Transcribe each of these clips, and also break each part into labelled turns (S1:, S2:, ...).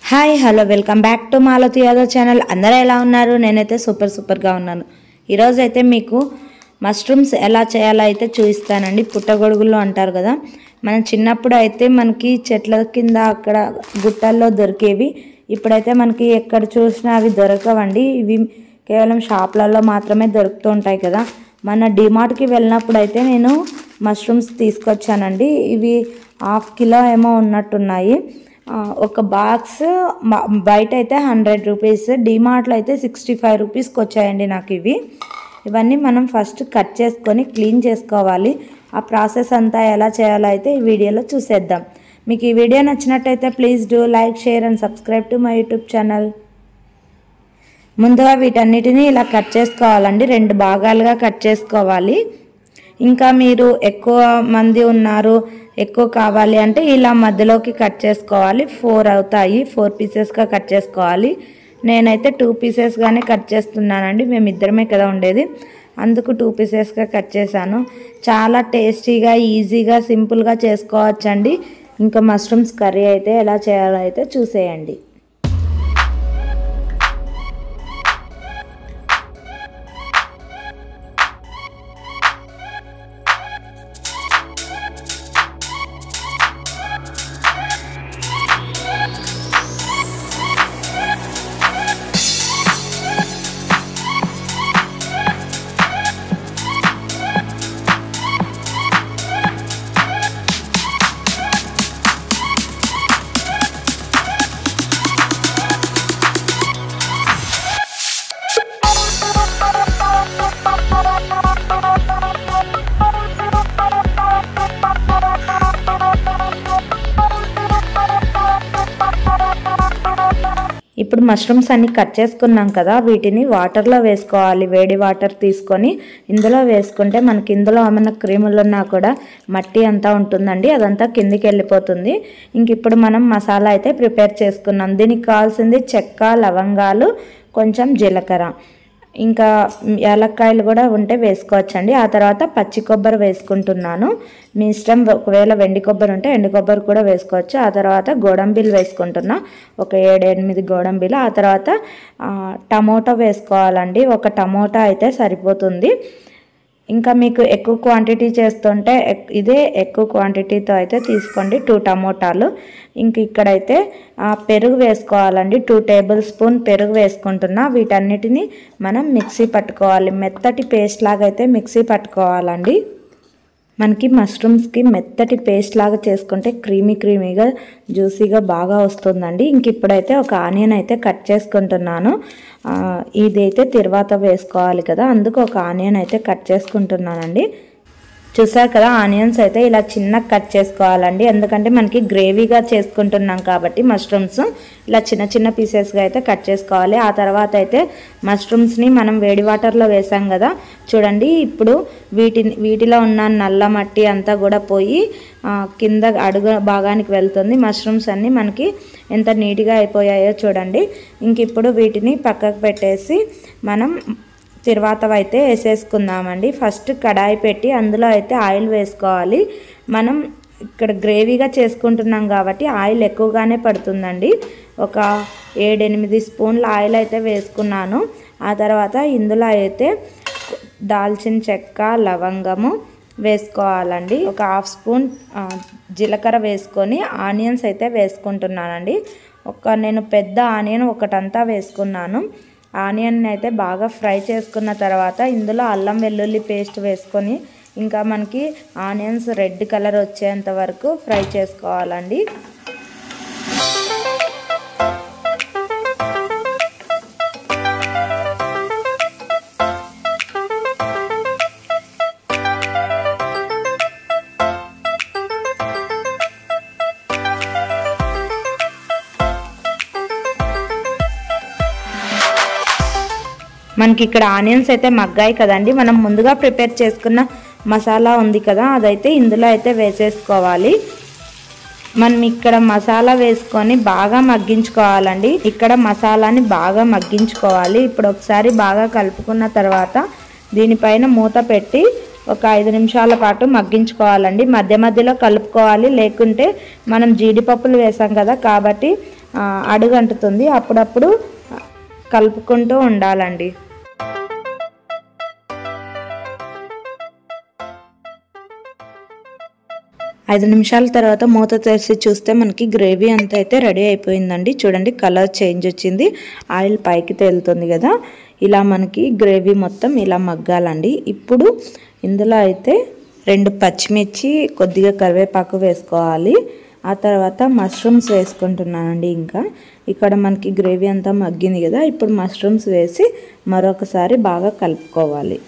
S1: hi hello welcome back to Malathi Yadav channel అందరూ ఎలా ఉన్నారు నేనైతే సూపర్ సూపర్గా ఉన్నాను ఈరోజు అయితే మీకు మష్రూమ్స్ ఎలా చేయాలో అయితే చూపిస్తానండి పుట్టగొడుగులు అంటారు కదా మనం చిన్నప్పుడు అయితే మనకి చెట్ల కింద అక్కడ గుట్టల్లో దొరికేవి ఇప్పుడైతే మనకి ఎక్కడ చూసినా అవి దొరకవండి ఇవి కేవలం షాప్లలో మాత్రమే దొరుకుతూ ఉంటాయి కదా మన డిమార్ట్కి వెళ్ళినప్పుడు అయితే నేను మష్రూమ్స్ తీసుకొచ్చానండి ఇవి హాఫ్ కిలో ఏమో ఉన్నట్టున్నాయి ఆ, ఒక బాక్స్ మ- బయట అయితే హండ్రెడ్ రూపీస్ డిమార్ట్లో అయితే సిక్స్టీ ఫైవ్ రూపీస్కి వచ్చాయండి నాకు ఇవి ఇవన్నీ మనం ఫస్ట్ కట్ చేసుకొని క్లీన్ చేసుకోవాలి ఆ ప్రాసెస్ అంతా ఎలా చేయాలో అయితే ఈ వీడియోలో చూసేద్దాం మీకు ఈ వీడియో నచ్చినట్టయితే please do like share and subscribe to my YouTube channel ముందుగా వీటన్నిటిని ఇలా కట్ చేసుకోవాలండి రెండు భాగాలుగా కట్ చేసుకోవాలి ఇంకా మీరు ఎక్కువ మంది ఉన్నారు ఎక్కువ కావాలి అంటే ఇలా మధ్యలోకి కట్ చేసుకోవాలి ఫోర్ అవుతాయి ఫోర్ పీసెస్గా కట్ చేసుకోవాలి నేనైతే టూ పీసెస్గానే కట్ చేస్తున్నానండి మేము ఇద్దరమే కదా ఉండేది అందుకు టూ పీసెస్గా కట్ చేశాను చాలా టేస్టీగా ఈజీగా సింపుల్గా చేసుకోవచ్చండి ఇంకా మష్రూమ్స్ కర్రీ అయితే ఎలా చేయాలో అయితే చూసేయండి ఇప్పుడు మష్రూమ్స్ అన్ని కట్ చేసుకున్నాం కదా వీటిని వాటర్లో వేసుకోవాలి వేడి వాటర్ తీసుకొని ఇందులో వేసుకుంటే మనకి ఇందులో ఏమైనా క్రీములు ఉన్నా కూడా మట్టి అంతా ఉంటుందండి అదంతా కిందికి వెళ్ళిపోతుంది ఇంక ఇప్పుడు మనం మసాలా అయితే ప్రిపేర్ చేసుకున్నాం దీనికి కావాల్సింది చెక్క లవంగాలు కొంచెం జీలకర్ర ఇంకా యాలక్కాయలు కూడా ఉంటే వేసుకోవచ్చండి ఆ తర్వాత పచ్చి కొబ్బరి వేసుకుంటున్నాను మీ ఇష్టం ఒకవేళ వెండి కొబ్బరి ఉంటే ఎండు కొబ్బరి కూడా వేసుకోవచ్చు ఆ తర్వాత గోడంబిల్ వేసుకుంటున్నా ఒక ఏడు ఎనిమిది గోడంబిలు ఆ తర్వాత ఆ, టమోటా వేసుకోవాలండి ఒక టమోటా అయితే సరిపోతుంది ఇంకా మీకు ఎక్కువ క్వాంటిటీ చేస్తుంటే ఎక్- ఇదే ఎక్కువ క్వాంటిటీతో అయితే తీసుకోండి టూ టమోటాలు ఇంక ఇక్కడైతే ఆ, పెరుగు వేసుకోవాలండి టూ టేబుల్ స్పూన్ పెరుగు వేసుకుంటున్నా వీటన్నిటిని మనం మిక్సీ పట్టుకోవాలి మెత్తటి పేస్ట్ లాగా అయితే మిక్సీ పట్టుకోవాలండి మనకి మష్రూమ్స్కి మెత్తటి పేస్ట్ లాగా చేసుకుంటే క్రీమీ క్రీమీగా జ్యూసీగా బాగా వస్తుందండి ఇంక ఇప్పుడైతే ఒక ఆనియన్ అయితే కట్ చేసుకుంటున్నాను ఆ, ఇదైతే తర్వాత వేసుకోవాలి కదా అందుకు ఒక ఆనియన్ అయితే కట్ చేసుకుంటున్నానండి చూసారు కదా ఆనియన్స్ అయితే ఇలా చిన్న కట్ చేసుకోవాలండి ఎందుకంటే మనకి గ్రేవీగా చేసుకుంటున్నాం కాబట్టి మష్రూమ్స్ ఇలా చిన్న చిన్న పీసెస్గా అయితే కట్ చేసుకోవాలి ఆ తర్వాత అయితే మష్రూమ్స్ని మనం వేడి వాటర్లో వేసాం కదా చూడండి ఇప్పుడు వీటిని వీటిలో ఉన్న నల్ల మట్టి అంతా కూడా పోయి ఆ, కింద అడుగు భాగానికి వెళ్తుంది మష్రూమ్స్ అన్నీ మనకి ఎంత నీట్గా అయిపోయాయో చూడండి ఇంక ఇప్పుడు వీటిని పక్కకు పెట్టేసి మనం తర్వాత అయితే వేసేసుకుందామండి ఫస్ట్ కడాయి పెట్టి అందులో అయితే ఆయిల్ వేసుకోవాలి మనం ఇక్కడ గ్రేవీగా చేసుకుంటున్నాం కాబట్టి ఆయిల్ ఎక్కువగానే పడుతుందండి ఒక ఏడెనిమిది స్పూన్ల ఆయిల్ అయితే వేసుకున్నాను ఆ తర్వాత ఇందులో అయితే దాల్చిన చెక్క లవంగము వేసుకోవాలండి ఒక హాఫ్ స్పూన్ ఆ, జీలకర్ర వేసుకొని ఆనియన్స్ అయితే వేసుకుంటున్నానండి ఒక నేను పెద్ద ఆనియన్ ఒకటంతా వేసుకున్నాను ఆనియన్ అయితే బాగా ఫ్రై చేసుకున్న తర్వాత ఇందులో అల్లం వెల్లుల్లి పేస్ట్ వేసుకొని ఇంకా మనకి ఆనియన్స్ రెడ్ కలర్ వచ్చేంత వరకు ఫ్రై చేసుకోవాలండి మనకి ఇక్కడ ఆనియన్స్ అయితే మగ్గాయి కదండి మనం ముందుగా ప్రిపేర్ చేసుకున్న మసాలా ఉంది కదా అదైతే ఇందులో అయితే వేసేసుకోవాలి మనం ఇక్కడ మసాలా వేసుకొని బాగా మగ్గించుకోవాలండి ఇక్కడ మసాలాని బాగా మగ్గించుకోవాలి ఇప్పుడు ఒకసారి బాగా కలుపుకున్న తర్వాత దీనిపైన మూత పెట్టి ఒక ఐదు నిమిషాల పాటు మగ్గించుకోవాలండి మధ్య మధ్యలో కలుపుకోవాలి లేకుంటే మనం జీడిపప్పులు వేసాం కదా కాబట్టి ఆ, అడుగంటుతుంది అప్పుడప్పుడు కలుపుకుంటూ ఉండాలండి ఐదు నిమిషాల తర్వాత మూత తెరిచి చూస్తే మనకి గ్రేవీ అంతా అయితే రెడీ అయిపోయిందండి చూడండి కలర్ చేంజ్ వచ్చింది ఆయిల్ పైకి తేలుతుంది కదా ఇలా మనకి గ్రేవీ మొత్తం ఇలా మగ్గాలండి ఇప్పుడు ఇందులో అయితే రెండు పచ్చిమిర్చి కొద్దిగా కరివేపాకు వేసుకోవాలి ఆ తర్వాత మష్రూమ్స్ వేసుకుంటున్నానండి ఇంకా ఇక్కడ మనకి గ్రేవీ అంతా మగ్గింది కదా ఇప్పుడు మష్రూమ్స్ వేసి మరొకసారి బాగా కలుపుకోవాలి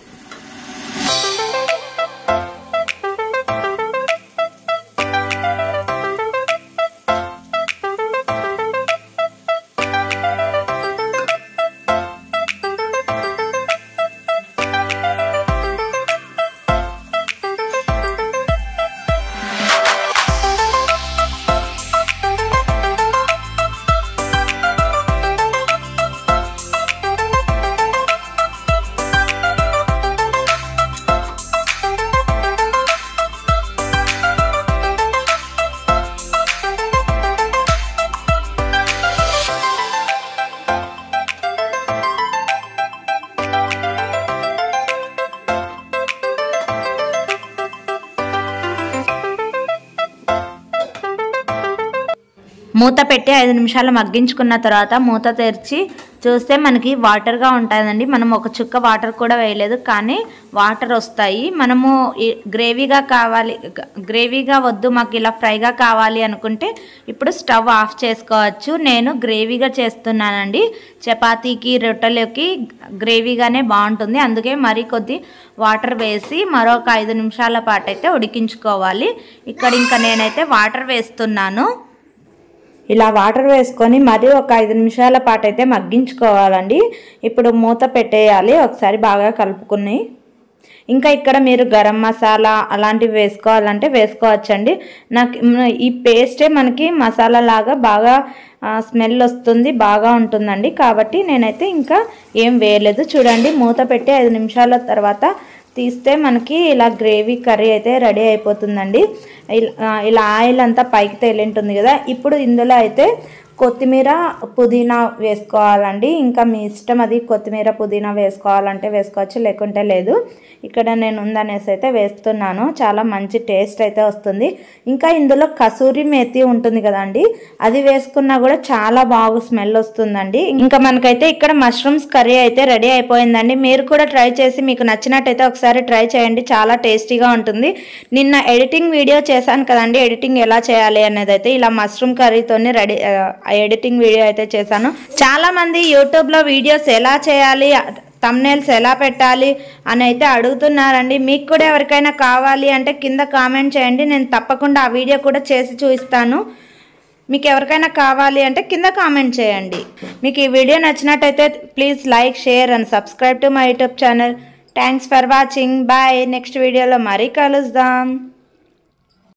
S1: మూత పెట్టి ఐదు నిమిషాలు మగ్గించుకున్న తర్వాత మూత తెరిచి చూస్తే మనకి వాటర్గా ఉంటుందండి మనం ఒక చుక్క వాటర్ కూడా వేయలేదు కానీ వాటర్ వస్తాయి మనము ఈ గ్రేవీగా కావాలి గ్రేవీగా వద్దు మాకు ఇలా ఫ్రైగా కావాలి అనుకుంటే ఇప్పుడు స్టవ్ ఆఫ్ చేసుకోవచ్చు నేను గ్రేవీగా చేస్తున్నానండి చపాతీకి రొట్టెలోకి గ్రేవీగానే బాగుంటుంది అందుకే మరి కొద్ది వాటర్ వేసి మరొక ఐదు నిమిషాల పాటు అయితే ఉడికించుకోవాలి ఇక్కడ ఇంకా నేనైతే వాటర్ వేస్తున్నాను ఇలా వాటర్ వేసుకొని మరీ ఒక ఐదు నిమిషాల పాటు అయితే మగ్గించుకోవాలండి ఇప్పుడు మూత పెట్టేయాలి ఒకసారి బాగా కలుపుకుని ఇంకా ఇక్కడ మీరు గరం మసాలా అలాంటివి వేసుకోవాలంటే వేసుకోవచ్చండి నాకు మ్, ఈ పేస్టే మనకి మసాలా లాగా బాగా స్మెల్ వస్తుంది బాగా ఉంటుందండి కాబట్టి నేనైతే ఇంకా ఏం వేయలేదు చూడండి మూత పెట్టి ఐదు నిమిషాల తర్వాత తీస్తే మనకి ఇలా గ్రేవీ కర్రీ అయితే రెడీ అయిపోతుందండి ఇల్- ఆ, ఇలా ఆయిల్ అంతా పైకి తేలింటుంది కదా ఇప్పుడు ఇందులో అయితే కొత్తిమీర పుదీనా వేసుకోవాలండి ఇంకా మీ ఇష్టం అది కొత్తిమీర పుదీనా వేసుకోవాలంటే వేసుకోవచ్చు లేకుంటే లేదు ఇక్కడ నేను ఉందనేసి అయితే వేస్తున్నాను చాలా మంచి టేస్ట్ అయితే వస్తుంది ఇంకా ఇందులో కసూరి మేతి ఉంటుంది కదండి అది వేసుకున్నా కూడా చాలా బాగా స్మెల్ వస్తుందండి ఇంకా మనకైతే ఇక్కడ మష్రూమ్స్ కర్రీ అయితే రెడీ అయిపోయిందండి మీరు కూడా ట్రై చేసి మీకు నచ్చినట్టయితే ఒకసారి ట్రై చేయండి చాలా టేస్టీగా ఉంటుంది నిన్న ఎడిటింగ్ వీడియో చేశాను కదండి ఎడిటింగ్ ఎలా చేయాలి అనేది అయితే ఇలా మష్రూమ్ కర్రీతోని రెడీ ఎడిటింగ్ వీడియో అయితే చేశాను చాలా మంది యూట్యూబ్లో వీడియోస్ ఎలా చేయాలి తమ్నేల్స్ ఎలా పెట్టాలి అని అయితే అడుగుతున్నారండి మీకు కూడా ఎవరికైనా కావాలి అంటే కింద కామెంట్ చేయండి నేను తప్పకుండా ఆ వీడియో కూడా చేసి చూపిస్తాను మీకు ఎవరికైనా కావాలి అంటే కింద కామెంట్ చేయండి మీకు ఈ వీడియో నచ్చినట్టయితే please like share and subscribe to my YouTube channel thanks for watching bye next వీడియోలో మరీ కలుద్దాం